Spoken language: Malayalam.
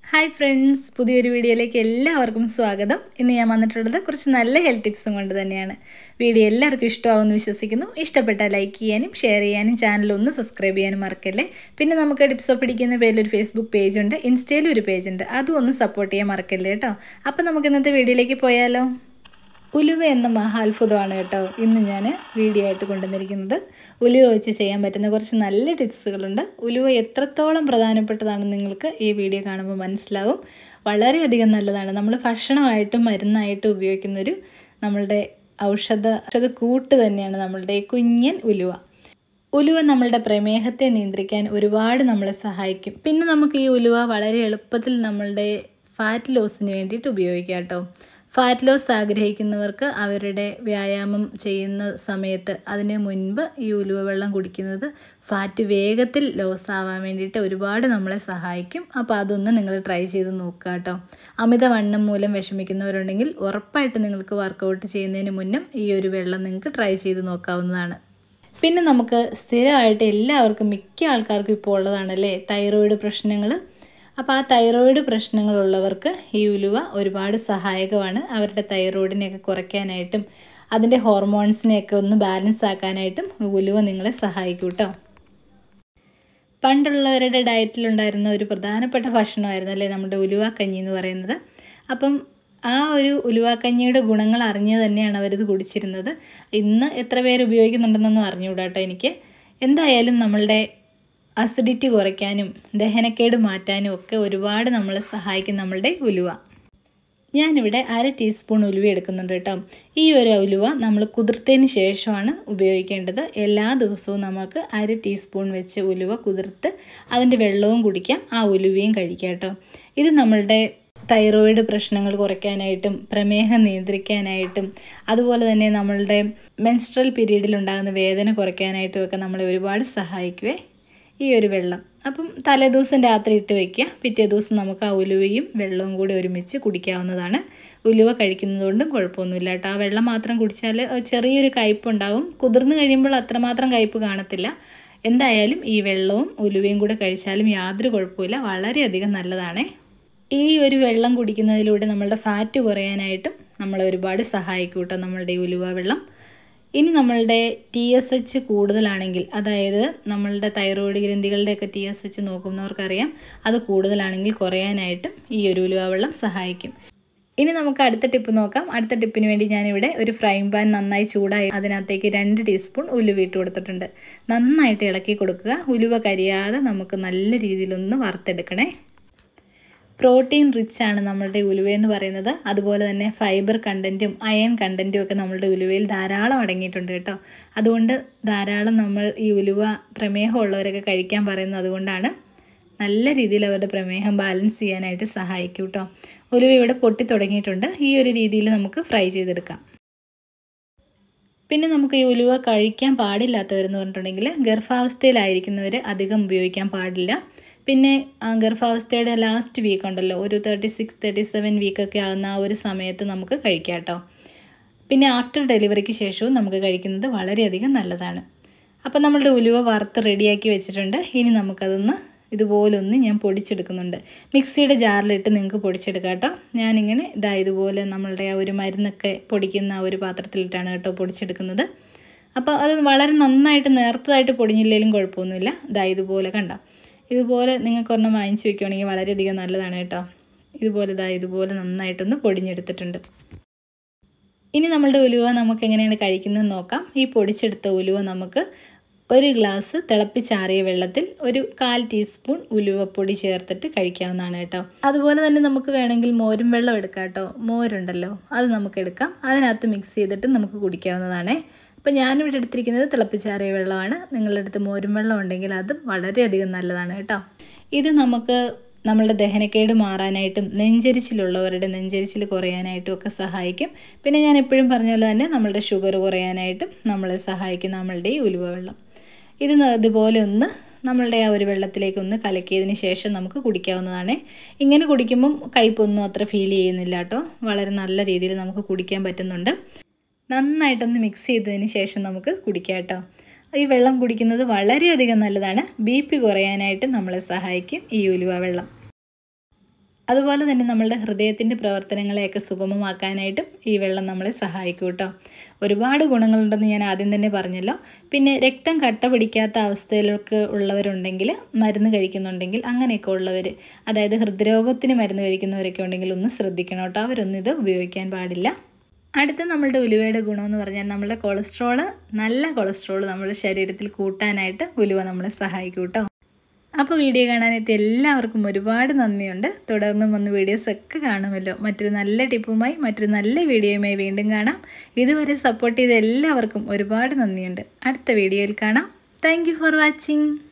ഹായ് ഫ്രണ്ട്സ് പുതിയൊരു വീഡിയോയിലേക്ക് എല്ലാവർക്കും സ്വാഗതം ഇന്ന് ഞാൻ വന്നിട്ടുള്ളത് കുറച്ച് നല്ല ഹെൽത്ത് ടിപ്സും കൊണ്ട് തന്നെയാണ് വീഡിയോ എല്ലാവർക്കും ഇഷ്ടമാവുമെന്ന് വിശ്വസിക്കുന്നു ഇഷ്ടപ്പെട്ടാൽ ലൈക്ക് ചെയ്യാനും ഷെയർ ചെയ്യാനും ചാനൽ ഒന്ന് സബ്സ്ക്രൈബ് ചെയ്യാനും മറക്കല്ലേ പിന്നെ നമുക്ക് ടിപ്സോ പിടിക്കുന്ന പേരിൽ ഒരു ഫേസ്ബുക്ക് പേജുണ്ട് ഇൻസ്റ്റയിലും ഒരു പേജുണ്ട് അതും ഒന്ന് സപ്പോർട്ട് ചെയ്യാൻ മറക്കല്ലേ കേട്ടോ അപ്പം നമുക്ക് ഇന്നത്തെ വീഡിയോയിലേക്ക് പോയാലോ ഉലുവ എന്ന മഹാത്ഭുതമാണ് കേട്ടോ ഇന്ന് ഞാൻ വീഡിയോ ആയിട്ട് കൊണ്ടുവന്നിരിക്കുന്നത് ഉലുവ വെച്ച് ചെയ്യാൻ പറ്റുന്ന കുറച്ച് നല്ല ടിപ്സുകളുണ്ട് ഉലുവ എത്രത്തോളം പ്രധാനപ്പെട്ടതാണെന്ന് നിങ്ങൾക്ക് ഈ വീഡിയോ കാണുമ്പോൾ മനസ്സിലാവും വളരെയധികം നല്ലതാണ് നമ്മൾ ഭക്ഷണമായിട്ടും മരുന്നായിട്ടും ഉപയോഗിക്കുന്നൊരു നമ്മളുടെ ഔഷധ ഔഷധ കൂട്ട് തന്നെയാണ് നമ്മളുടെ ഈ കുഞ്ഞൻ ഉലുവ ഉലുവ നമ്മളുടെ പ്രമേഹത്തെ നിയന്ത്രിക്കാൻ ഒരുപാട് നമ്മളെ സഹായിക്കും പിന്നെ നമുക്ക് ഈ ഉലുവ വളരെ എളുപ്പത്തിൽ നമ്മളുടെ ഫാറ്റ് ലോസിന് വേണ്ടിയിട്ട് ഉപയോഗിക്കാം കേട്ടോ ഫാറ്റ് ലോസ് ആഗ്രഹിക്കുന്നവർക്ക് അവരുടെ വ്യായാമം ചെയ്യുന്ന സമയത്ത് അതിന് മുൻപ് ഈ ഉലുവ വെള്ളം കുടിക്കുന്നത് ഫാറ്റ് വേഗത്തിൽ ലോസ് ആവാൻ വേണ്ടിയിട്ട് ഒരുപാട് നമ്മളെ സഹായിക്കും അപ്പോൾ അതൊന്ന് നിങ്ങൾ ട്രൈ ചെയ്ത് നോക്കുക കേട്ടോ അമിതവണ്ണം മൂലം വിഷമിക്കുന്നവരുണ്ടെങ്കിൽ ഉറപ്പായിട്ട് നിങ്ങൾക്ക് വർക്കൗട്ട് ചെയ്യുന്നതിന് മുന്നും ഈ ഒരു വെള്ളം നിങ്ങൾക്ക് ട്രൈ ചെയ്ത് നോക്കാവുന്നതാണ് പിന്നെ നമുക്ക് സ്ഥിരമായിട്ട് എല്ലാവർക്കും മിക്ക ആൾക്കാർക്കും ഇപ്പോൾ ഉള്ളതാണല്ലേ തൈറോയിഡ് പ്രശ്നങ്ങൾ അപ്പോൾ ആ തൈറോയിഡ് പ്രശ്നങ്ങളുള്ളവർക്ക് ഈ ഉലുവ ഒരുപാട് സഹായകമാണ് അവരുടെ തൈറോയിഡിനെയൊക്കെ കുറയ്ക്കാനായിട്ടും അതിൻ്റെ ഹോർമോൺസിനെയൊക്കെ ഒന്ന് ബാലൻസ് ആക്കാനായിട്ടും ഉലുവ നിങ്ങളെ സഹായിക്കും കേട്ടോ പണ്ടുള്ളവരുടെ ഡയറ്റിലുണ്ടായിരുന്ന ഒരു പ്രധാനപ്പെട്ട ഭക്ഷണമായിരുന്നു അല്ലേ നമ്മുടെ ഉലുവാക്കഞ്ഞി എന്ന് പറയുന്നത് അപ്പം ആ ഒരു ഉലുവാക്കഞ്ഞിയുടെ ഗുണങ്ങൾ അറിഞ്ഞ് തന്നെയാണ് അവരിത് കുടിച്ചിരുന്നത് ഇന്ന് എത്ര പേര് ഉപയോഗിക്കുന്നുണ്ടെന്നൊന്നും അറിഞ്ഞുകൂടാ കേട്ടോ എനിക്ക് എന്തായാലും നമ്മളുടെ അസിഡിറ്റി കുറയ്ക്കാനും ദഹനക്കേട് മാറ്റാനും ഒക്കെ ഒരുപാട് നമ്മളെ സഹായിക്കും നമ്മളുടെ ഉലുവ ഞാനിവിടെ അര ടീസ്പൂൺ ഉലുവ എടുക്കുന്നുണ്ട് കേട്ടോ ഈ ഒരു ഉലുവ നമ്മൾ കുതിർത്തതിന് ശേഷമാണ് ഉപയോഗിക്കേണ്ടത് എല്ലാ ദിവസവും നമുക്ക് അര ടീസ്പൂൺ വെച്ച് ഉലുവ കുതിർത്ത് അതിൻ്റെ വെള്ളവും കുടിക്കാം ആ ഉലുവയും കഴിക്കാം കേട്ടോ ഇത് നമ്മളുടെ തൈറോയിഡ് പ്രശ്നങ്ങൾ കുറയ്ക്കാനായിട്ടും പ്രമേഹം നിയന്ത്രിക്കാനായിട്ടും അതുപോലെ തന്നെ നമ്മളുടെ മെൻസ്ട്രൽ പീരീഡിൽ ഉണ്ടാകുന്ന വേദന കുറയ്ക്കാനായിട്ടും ഒക്കെ നമ്മളെ ഒരുപാട് സഹായിക്കുവേ ഈ ഒരു വെള്ളം അപ്പം തലേദിവസം രാത്രി ഇട്ട് വയ്ക്കുക പിറ്റേ ദിവസം നമുക്ക് ആ ഉലുവയും വെള്ളവും കൂടി ഒരുമിച്ച് കുടിക്കാവുന്നതാണ് ഉലുവ കഴിക്കുന്നതുകൊണ്ടും കുഴപ്പമൊന്നുമില്ല കേട്ടോ ആ വെള്ളം മാത്രം കുടിച്ചാൽ ചെറിയൊരു കയ്പുണ്ടാവും കുതിർന്ന് കഴിയുമ്പോൾ അത്രമാത്രം കയ്പ് കാണത്തില്ല എന്തായാലും ഈ വെള്ളവും ഉലുവയും കൂടെ കഴിച്ചാലും യാതൊരു കുഴപ്പമില്ല വളരെയധികം നല്ലതാണേ ഈ ഒരു വെള്ളം കുടിക്കുന്നതിലൂടെ നമ്മളുടെ ഫാറ്റ് കുറയാനായിട്ടും നമ്മളെ ഒരുപാട് സഹായിക്കും കേട്ടോ നമ്മളുടെ ഈ ഉലുവ വെള്ളം ഇനി നമ്മളുടെ ടി എസ് എച്ച് കൂടുതലാണെങ്കിൽ അതായത് നമ്മളുടെ തൈറോയ്ഡ് ഗ്രന്ഥികളുടെയൊക്കെ ടി എസ് എച്ച് നോക്കുന്നവർക്കറിയാം അത് കൂടുതലാണെങ്കിൽ കുറയാനായിട്ടും ഈ ഒരു ഉലുവ വെള്ളം സഹായിക്കും ഇനി നമുക്ക് അടുത്ത ടിപ്പ് നോക്കാം അടുത്ത ടിപ്പിന് വേണ്ടി ഞാനിവിടെ ഒരു ഫ്രൈങ് പാൻ നന്നായി ചൂടായി അതിനകത്തേക്ക് രണ്ട് ടീസ്പൂൺ ഉലുവ ഇട്ട് കൊടുത്തിട്ടുണ്ട് നന്നായിട്ട് ഇളക്കി കൊടുക്കുക ഉലുവ കരിയാതെ നമുക്ക് നല്ല രീതിയിലൊന്ന് വറുത്തെടുക്കണേ പ്രോട്ടീൻ റിച്ച് ആണ് നമ്മളുടെ ഉലുവ എന്ന് പറയുന്നത് അതുപോലെ തന്നെ ഫൈബർ കണ്ടൻറ്റും അയൺ കണ്ടൻറ്റും ഒക്കെ നമ്മളുടെ ഉലുവയിൽ ധാരാളം അടങ്ങിയിട്ടുണ്ട് കേട്ടോ അതുകൊണ്ട് ധാരാളം നമ്മൾ ഈ ഉലുവ പ്രമേഹമുള്ളവരൊക്കെ കഴിക്കാൻ പറയുന്നത് അതുകൊണ്ടാണ് നല്ല രീതിയിൽ അവരുടെ പ്രമേഹം ബാലൻസ് ചെയ്യാനായിട്ട് സഹായിക്കും കേട്ടോ ഉലുവ ഇവിടെ പൊട്ടി തുടങ്ങിയിട്ടുണ്ട് ഈ ഒരു രീതിയിൽ നമുക്ക് ഫ്രൈ ചെയ്തെടുക്കാം പിന്നെ നമുക്ക് ഈ ഉലുവ കഴിക്കാൻ പാടില്ലാത്തവരെന്ന് പറഞ്ഞിട്ടുണ്ടെങ്കിൽ ഗർഭാവസ്ഥയിലായിരിക്കുന്നവർ അധികം ഉപയോഗിക്കാൻ പാടില്ല പിന്നെ ഗർഭാവസ്ഥയുടെ ലാസ്റ്റ് വീക്ക് ഉണ്ടല്ലോ ഒരു തേർട്ടി സിക്സ് തേർട്ടി സെവൻ വീക്കൊക്കെ ആകുന്ന ആ ഒരു സമയത്ത് നമുക്ക് കഴിക്കാം കേട്ടോ പിന്നെ ആഫ്റ്റർ ഡെലിവറിക്ക് ശേഷവും നമുക്ക് കഴിക്കുന്നത് വളരെയധികം നല്ലതാണ് അപ്പോൾ നമ്മളുടെ ഉലുവ വറുത്ത് റെഡിയാക്കി വെച്ചിട്ടുണ്ട് ഇനി നമുക്കതൊന്ന് ഇതുപോലൊന്ന് ഞാൻ പൊടിച്ചെടുക്കുന്നുണ്ട് മിക്സിയുടെ ജാറിലിട്ട് നിങ്ങൾക്ക് പൊടിച്ചെടുക്കാം കേട്ടോ ഞാനിങ്ങനെ ഇതാ ഇതുപോലെ നമ്മളുടെ ആ ഒരു മരുന്നൊക്കെ പൊടിക്കുന്ന ആ ഒരു പാത്രത്തിലിട്ടാണ് കേട്ടോ പൊടിച്ചെടുക്കുന്നത് അപ്പോൾ അത് വളരെ നന്നായിട്ട് നേർത്തതായിട്ട് പൊടിഞ്ഞില്ലെങ്കിലും കുഴപ്പമൊന്നുമില്ല ഇതാ ഇതുപോലെ കണ്ടോ ഇതുപോലെ നിങ്ങൾക്ക് ഒരെണ്ണം വാങ്ങിച്ച് വെക്കുകയാണെങ്കിൽ വളരെയധികം നല്ലതാണ് കേട്ടോ ഇതുപോലെ ഇതാ ഇതുപോലെ നന്നായിട്ടൊന്ന് പൊടിഞ്ഞെടുത്തിട്ടുണ്ട് ഇനി നമ്മളുടെ ഉലുവ നമുക്ക് എങ്ങനെയാണ് കഴിക്കുന്നത് നോക്കാം ഈ പൊടിച്ചെടുത്ത ഉലുവ നമുക്ക് ഒരു ഗ്ലാസ് തിളപ്പിച്ചാറിയ വെള്ളത്തിൽ ഒരു കാൽ ടീസ്പൂൺ ഉലുവപ്പൊടി ചേർത്തിട്ട് കഴിക്കാവുന്നതാണ് കേട്ടോ അതുപോലെ തന്നെ നമുക്ക് വേണമെങ്കിൽ മോരും വെള്ളം എടുക്കാം കേട്ടോ മോരുണ്ടല്ലോ അത് നമുക്ക് എടുക്കാം അതിനകത്ത് മിക്സ് ചെയ്തിട്ട് നമുക്ക് കുടിക്കാവുന്നതാണേ അപ്പോൾ ഞാനിവിടെ എടുത്തിരിക്കുന്നത് തിളപ്പിച്ചാറിയ വെള്ളമാണ് നിങ്ങളുടെ അടുത്ത് മോരും വെള്ളം ഉണ്ടെങ്കിൽ അത് വളരെയധികം നല്ലതാണ് കേട്ടോ ഇത് നമുക്ക് നമ്മളുടെ ദഹനക്കേട് മാറാനായിട്ടും നെഞ്ചരിച്ചിലുള്ളവരുടെ നെഞ്ചരിച്ചിൽ കുറയാനായിട്ടും ഒക്കെ സഹായിക്കും പിന്നെ ഞാൻ എപ്പോഴും പറഞ്ഞ പോലെ തന്നെ നമ്മളുടെ ഷുഗർ കുറയാനായിട്ടും നമ്മളെ സഹായിക്കും നമ്മളുടെ ഈ ഉലുവ വെള്ളം ഇത് ഇതുപോലെ ഒന്ന് നമ്മളുടെ ആ ഒരു വെള്ളത്തിലേക്ക് ഒന്ന് കലക്കിയതിന് ശേഷം നമുക്ക് കുടിക്കാവുന്നതാണ് ഇങ്ങനെ കുടിക്കുമ്പം കയ്പൊന്നും അത്ര ഫീൽ ചെയ്യുന്നില്ല കേട്ടോ വളരെ നല്ല രീതിയിൽ നമുക്ക് കുടിക്കാൻ പറ്റുന്നുണ്ട് നന്നായിട്ടൊന്ന് മിക്സ് ചെയ്തതിന് ശേഷം നമുക്ക് കുടിക്കാം കേട്ടോ ഈ വെള്ളം കുടിക്കുന്നത് വളരെയധികം നല്ലതാണ് ബി പി കുറയാനായിട്ട് നമ്മളെ സഹായിക്കും ഈ ഉലുവ വെള്ളം അതുപോലെ തന്നെ നമ്മളുടെ ഹൃദയത്തിൻ്റെ പ്രവർത്തനങ്ങളെയൊക്കെ സുഗമമാക്കാനായിട്ടും ഈ വെള്ളം നമ്മളെ സഹായിക്കും കേട്ടോ ഒരുപാട് ഗുണങ്ങളുണ്ടെന്ന് ഞാൻ ആദ്യം തന്നെ പറഞ്ഞല്ലോ പിന്നെ രക്തം കട്ട പിടിക്കാത്ത അവസ്ഥയിലൊക്കെ ഉള്ളവരുണ്ടെങ്കിൽ മരുന്ന് കഴിക്കുന്നുണ്ടെങ്കിൽ അങ്ങനെയൊക്കെ ഉള്ളവർ അതായത് ഹൃദ്രോഗത്തിന് മരുന്ന് കഴിക്കുന്നവരൊക്കെ ഉണ്ടെങ്കിൽ ഒന്ന് ശ്രദ്ധിക്കണം കേട്ടോ അവരൊന്നും ഇത് ഉപയോഗിക്കാൻ പാടില്ല അടുത്ത നമ്മളുടെ ഉലുവയുടെ ഗുണമെന്ന് പറഞ്ഞാൽ നമ്മളുടെ കൊളസ്ട്രോള് നല്ല കൊളസ്ട്രോൾ നമ്മുടെ ശരീരത്തിൽ കൂട്ടാനായിട്ട് ഉലുവ നമ്മളെ സഹായിക്കും കേട്ടോ അപ്പോൾ വീഡിയോ കാണാനെത്തി എല്ലാവർക്കും ഒരുപാട് നന്ദിയുണ്ട് തുടർന്നും വന്ന് വീഡിയോസൊക്കെ കാണുമല്ലോ മറ്റൊരു നല്ല ടിപ്പുമായി മറ്റൊരു നല്ല വീഡിയോയുമായി വീണ്ടും കാണാം ഇതുവരെ സപ്പോർട്ട് ചെയ്ത എല്ലാവർക്കും ഒരുപാട് നന്ദിയുണ്ട് അടുത്ത വീഡിയോയിൽ കാണാം താങ്ക് ഫോർ വാച്ചിങ്